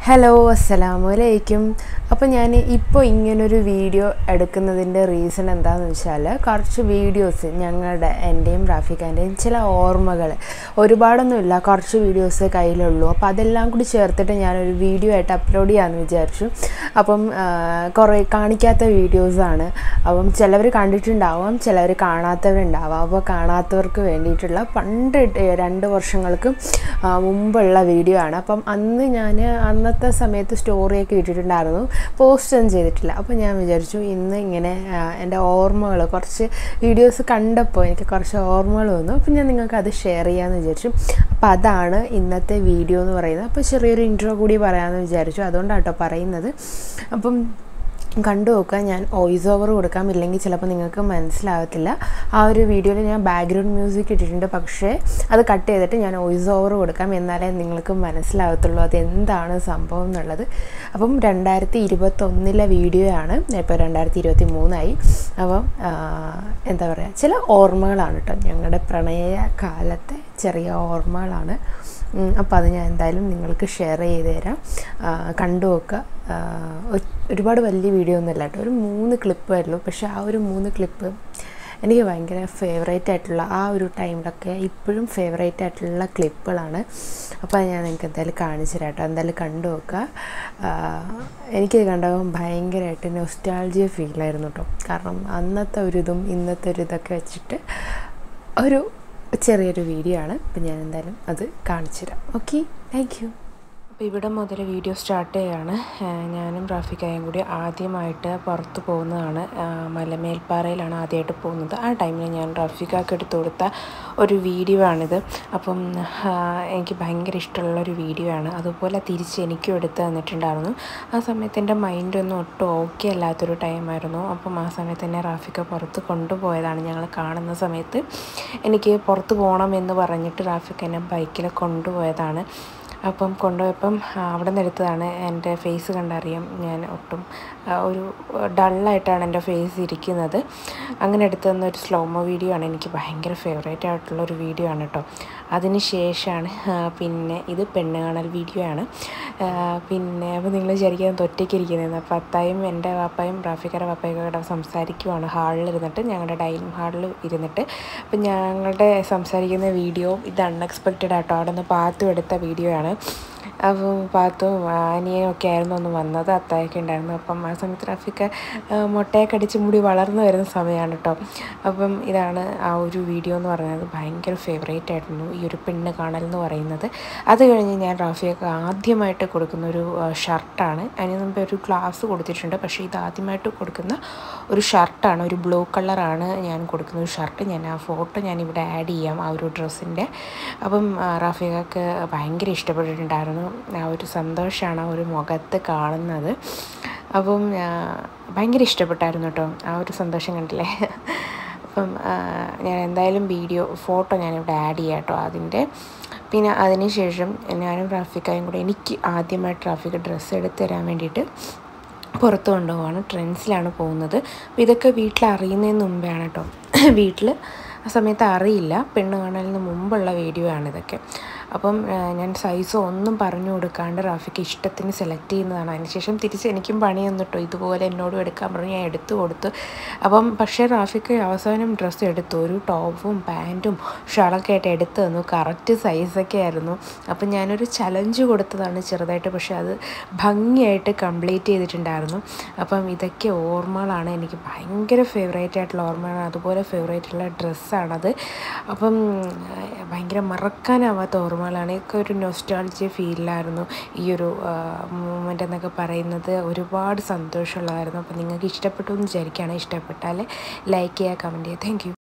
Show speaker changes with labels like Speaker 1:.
Speaker 1: hello അസ്സലാമലൈക്കും അപ്പോൾ ഞാൻ ഇപ്പോൾ ഇങ്ങനൊരു വീഡിയോ എടുക്കുന്നതിൻ്റെ റീസൺ എന്താണെന്ന് വെച്ചാൽ കുറച്ച് വീഡിയോസ് ഞങ്ങളുടെ എൻ്റെയും റാഫിഖാൻ്റെയും ചില ഓർമ്മകൾ ഒരുപാടൊന്നുമില്ല കുറച്ച് വീഡിയോസ് കയ്യിലുള്ളൂ അപ്പോൾ അതെല്ലാം കൂടി ചേർത്തിട്ട് ഞാനൊരു വീഡിയോ ആയിട്ട് അപ്ലോഡ് ചെയ്യാമെന്ന് വിചാരിച്ചു അപ്പം ആ, കുറേ കാണിക്കാത്ത വീഡിയോസാണ് അപ്പം ചിലവർ കണ്ടിട്ടുണ്ടാവാം ചിലവർ കാണാത്തവരുണ്ടാവാം അപ്പോൾ കാണാത്തവർക്ക് വേണ്ടിയിട്ടുള്ള പണ്ട് ഇട്ട് രണ്ട് വർഷങ്ങൾക്ക് ആ, മുമ്പുള്ള വീഡിയോ ആണ് അപ്പം അന്ന് ഞാൻ അന്നത്തെ സമയത്ത് സ്റ്റോറിയൊക്കെ ഇട്ടിട്ടുണ്ടായിരുന്നു പോസ്റ്റ് ഒന്നും ചെയ്തിട്ടില്ല അപ്പോൾ ഞാൻ വിചാരിച്ചു ഇന്ന് ഇങ്ങനെ ആ, എൻ്റെ ഓർമ്മകൾ കുറച്ച് വീഡിയോസ് കണ്ടപ്പോൾ എനിക്ക് കുറച്ച് ഓർമ്മകൾ വന്നു അപ്പം ഞാൻ നിങ്ങൾക്ക് അത് ഷെയർ ചെയ്യാമെന്ന് വിചാരിച്ചു അപ്പോൾ അതാണ് ഇന്നത്തെ വീഡിയോ എന്ന് പറയുന്നത് അപ്പോൾ ചെറിയൊരു ഇൻട്രോ കൂടി പറയാമെന്ന് വിചാരിച്ചു അതുകൊണ്ടാണ് കേട്ടോ പറയുന്നത് അപ്പം കണ്ടു നോക്കുക ഞാൻ വോയിസ് ഓവർ കൊടുക്കാം ഇല്ലെങ്കിൽ ചിലപ്പോൾ നിങ്ങൾക്ക് മനസ്സിലാവത്തില്ല ആ ഒരു വീഡിയോയിൽ ഞാൻ ബാക്ക്ഗ്രൗണ്ട് മ്യൂസിക് ഇട്ടിട്ടുണ്ട് പക്ഷേ അത് കട്ട് ചെയ്തിട്ട് ഞാൻ വോയിസ് ഓവർ കൊടുക്കാം എന്നാലേ നിങ്ങൾക്ക് മനസ്സിലാവത്തുള്ളൂ അത് എന്താണ് സംഭവം എന്നുള്ളത് അപ്പം രണ്ടായിരത്തി ഇരുപത്തൊന്നിലെ വീഡിയോ ആണ് ഇപ്പോൾ രണ്ടായിരത്തി ഇരുപത്തി മൂന്നായി അപ്പം ആ, എന്താ പറയുക ചില ഓർമ്മകളാണ് കേട്ടോ ഞങ്ങളുടെ പ്രണയ കാലത്തെ ചെറിയ ഓർമ്മകളാണ് അപ്പോൾ അത് ഞാൻ എന്തായാലും നിങ്ങൾക്ക് ഷെയർ ചെയ്ത് തരാം ആ, കണ്ടു നോക്കുക ആ, ഒരു- ഒരുപാട് വലിയ വീഡിയോ ഒന്നുമല്ല കേട്ടോ ഒരു മൂന്ന് ക്ലിപ്പ് വരുള്ളൂ പക്ഷേ ആ ഒരു മൂന്ന് ക്ലിപ്പ് എനിക്ക് ഭയങ്കര ഫേവറേറ്റ് ആയിട്ടുള്ള ആ ഒരു ടൈമിലൊക്കെ ഇപ്പോഴും ഫേവറേറ്റ് ആയിട്ടുള്ള ക്ലിപ്പുകളാണ് അപ്പോൾ അത് ഞാൻ നിങ്ങൾക്ക് എന്തായാലും കാണിച്ചു തരാം കേട്ടോ എന്തായാലും കണ്ടു നോക്കുക ആ, എനിക്കിത് കണ്ടപ്പോൾ ഭയങ്കരമായിട്ട് നൊസ്റ്റാൾജിയ ഫീലായിരുന്നു കേട്ടോ കാരണം അന്നത്തെ ഒരു ഇതും ഇന്നത്തെ ഒരു ഇതൊക്കെ വെച്ചിട്ട് ഒരു ചെറിയൊരു വീഡിയോ ആണ് അപ്പം ഞാൻ എന്തായാലും അത് കാണിച്ചു തരാം ഓക്കെ താങ്ക് യു
Speaker 2: അപ്പോൾ ഇവിടെ മുതൽ വീഡിയോ സ്റ്റാർട്ട് ചെയ്യുകയാണ് ഏഹ് ഞാനും റാഫിക്കായും കൂടി ആദ്യമായിട്ട് പുറത്ത് പോകുന്നതാണ് ആഹ് മലമേൽപ്പാറയിലാണ് ആദ്യമായിട്ട് പോകുന്നത് ആ ടൈമിൽ ഞാൻ റാഫിക്കാക്ക് എടുത്തു കൊടുത്ത ഒരു വീഡിയോ ആണിത് അപ്പം ആഹ് എനിക്ക് ഭയങ്കര ഇഷ്ടമുള്ള ഒരു വീഡിയോ ആണ് അതുപോലെ തിരിച്ച് എനിക്കും എടുത്ത് തന്നിട്ടുണ്ടായിരുന്നു ആ സമയത്ത് എൻ്റെ മൈൻഡൊന്നും ഒട്ടും ഓക്കെ അല്ലാത്തൊരു ടൈമായിരുന്നു അപ്പം ആ സമയത്ത് തന്നെ റാഫിക്ക പുറത്ത് കൊണ്ടുപോയതാണ് ഞങ്ങൾ കാണുന്ന സമയത്ത് എനിക്ക് പുറത്ത് പോകണം എന്ന് പറഞ്ഞിട്ട് റാഫിക്ക എന്നെ ബൈക്കിൽ കൊണ്ടുപോയതാണ് അപ്പം കൊണ്ടുപോയപ്പം ആ, അവിടെ നിന്ന് എടുത്തതാണ് എൻ്റെ ഫേസ് കണ്ടറിയാം ഞാൻ ഒട്ടും ആ, ഒരു ഡള്ളായിട്ടാണ് എൻ്റെ ഫേസ് ഇരിക്കുന്നത് അങ്ങനെ എടുത്തു തന്ന ഒരു സ്ലോമോ വീഡിയോ ആണ് എനിക്ക് ഭയങ്കര ഫേവറേറ്റ് ആയിട്ടുള്ള ഒരു വീഡിയോ ആണ് കേട്ടോ അതിന് ശേഷമാണ് ആ, പിന്നെ ഇത് പെണ്ണ് കാണൽ വീഡിയോ ആണ് ആ, പിന്നെ അപ്പോൾ നിങ്ങൾ വിചാരിക്കാൻ ഒറ്റയ്ക്ക് ഇരിക്കുന്നത് അപ്പോൾ അത്തായും എൻ്റെ വാപ്പായും റാഫിക്കര വാപ്പയൊക്കെ കൂടെ സംസാരിക്കുവാണ് ഹാളിൽ ഇരുന്നിട്ട് ഞങ്ങളുടെ ഡൈനിങ് ഹാളിൽ ഇരുന്നിട്ട് അപ്പം ഞങ്ങളുടെ സംസാരിക്കുന്ന വീഡിയോ ഇത് അൺഎക്സ്പെക്റ്റഡ് ആട്ടോ അവിടെ നിന്ന് പാത്തും എടുത്ത വീഡിയോ ആണ് അപ്പോൾ പാത്തും അനിയനും ഒക്കെ ആയിരുന്നു ഒന്ന് വന്നത് അത്തായൊക്കെ ഉണ്ടായിരുന്നു അപ്പം ആ സമയത്ത് റാഫിക്ക് മുട്ടയൊക്കെ അടിച്ച് മുടി വളർന്നു വരുന്ന സമയമാണ് കേട്ടോ അപ്പം ഇതാണ് ആ ഒരു വീഡിയോ എന്ന് പറയുന്നത് ഭയങ്കര ഫേവറേറ്റ് ആയിരുന്നു ഈ ഒരു പെണ്ണ് കാണൽ എന്ന് പറയുന്നത് അത് കഴിഞ്ഞ് ഞാൻ റാഫിയൊക്കെ ആദ്യമായിട്ട് കൊടുക്കുന്ന ഒരു ഷർട്ടാണ് അതിന് മുമ്പ് ഒരു ഗ്ലാസ് കൊടുത്തിട്ടുണ്ട് പക്ഷേ ഇത് ആദ്യമായിട്ട് കൊടുക്കുന്ന ഒരു ഷർട്ടാണ് ഒരു ബ്ലൂ കളറാണ് ഞാൻ കൊടുക്കുന്ന ഒരു ഷർട്ട് ഞാൻ ആ ഫോട്ടോ ഞാൻ ഇവിടെ ആഡ് ചെയ്യാം ആ ഒരു ഡ്രസ്സിൻ്റെ അപ്പം ആ, റാഫികക്ക് ഭയങ്കര ഇഷ്ടപ്പെട്ടിട്ടുണ്ടായിരുന്നു ആ ഒരു സന്തോഷമാണ് ആ ഒരു മുഖത്ത് കാണുന്നത് അപ്പം ആ, ഭയങ്കര ഇഷ്ടപ്പെട്ടായിരുന്നു കേട്ടോ ആ ഒരു സന്തോഷം കണ്ടില്ലേ അപ്പം ആ, ഞാൻ എന്തായാലും വീഡിയോ ഫോട്ടോ ഞാനിവിടെ ആഡ് ചെയ്യാം കേട്ടോ അതിൻ്റെ പിന്നെ അതിനുശേഷം ഞാനും റാഫിക്കായും കൂടെ എനിക്ക് ആദ്യമായിട്ട് റാഫിക്ക് ഡ്രസ്സ് എടുത്ത് തരാൻ വേണ്ടിയിട്ട് പുറത്ത് കൊണ്ടുപോവാണ് ട്രെൻഡ്സിലാണ് പോകുന്നത് അപ്പോൾ ഇതൊക്കെ വീട്ടിൽ അറിയുന്നതിന് മുമ്പാണ് കേട്ടോ വീട്ടിൽ ആ സമയത്ത് അറിയില്ല പെണ്ണ് കാണലിന് മുമ്പുള്ള വീഡിയോ ആണ് ഇതൊക്കെ അപ്പം ആ, ഞാൻ സൈസ് ഒന്നും പറഞ്ഞു കൊടുക്കാണ്ട് റാഫിക്ക് ഇഷ്ടത്തിന് സെലക്ട് ചെയ്യുന്നതാണ് അതിനുശേഷം തിരിച്ച് എനിക്കും പണി തന്നിട്ടോ ഇതുപോലെ എന്നോടും എടുക്കാൻ പറഞ്ഞു ഞാൻ എടുത്തു കൊടുത്തു അപ്പം പക്ഷേ റാഫിക്ക് അവസാനം ഡ്രസ്സ് എടുത്തു ഒരു ടോപ്പും പാൻറ്റും ഷാളൊക്കെ ആയിട്ട് എടുത്തു തന്നു കറക്റ്റ് സൈസൊക്കെ ആയിരുന്നു അപ്പം ഞാനൊരു ചലഞ്ച് കൊടുത്തതാണ് ചെറുതായിട്ട് പക്ഷേ അത് ഭംഗിയായിട്ട് കംപ്ലീറ്റ് ചെയ്തിട്ടുണ്ടായിരുന്നു അപ്പം ഇതൊക്കെ ഓർമ്മകളാണ് എനിക്ക് ഭയങ്കര ഫേവറേറ്റ് ആയിട്ടുള്ള ഓർമ്മകളാണ് അതുപോലെ ഫേവറേറ്റ് ഉള്ള ഡ്രസ്സാണത് അപ്പം ആ, ഭയങ്കര മറക്കാനാവാത്ത ഓർമ്മകളാണ് ഇതൊക്കെ ഒരു നൊസ്റ്റാൾജിയ ഫീലിലായിരുന്നു ഈ ഒരു മൂമെൻ്റ് എന്നൊക്കെ പറയുന്നത് ഒരുപാട് സന്തോഷമുള്ളതായിരുന്നു അപ്പം നിങ്ങൾക്ക് ഇഷ്ടപ്പെട്ടു എന്ന് വിചാരിക്കുകയാണ് ഇഷ്ടപ്പെട്ടാൽ ലൈക്ക് ചെയ്യുക കമൻറ്റ് ചെയ്യുക താങ്ക് യു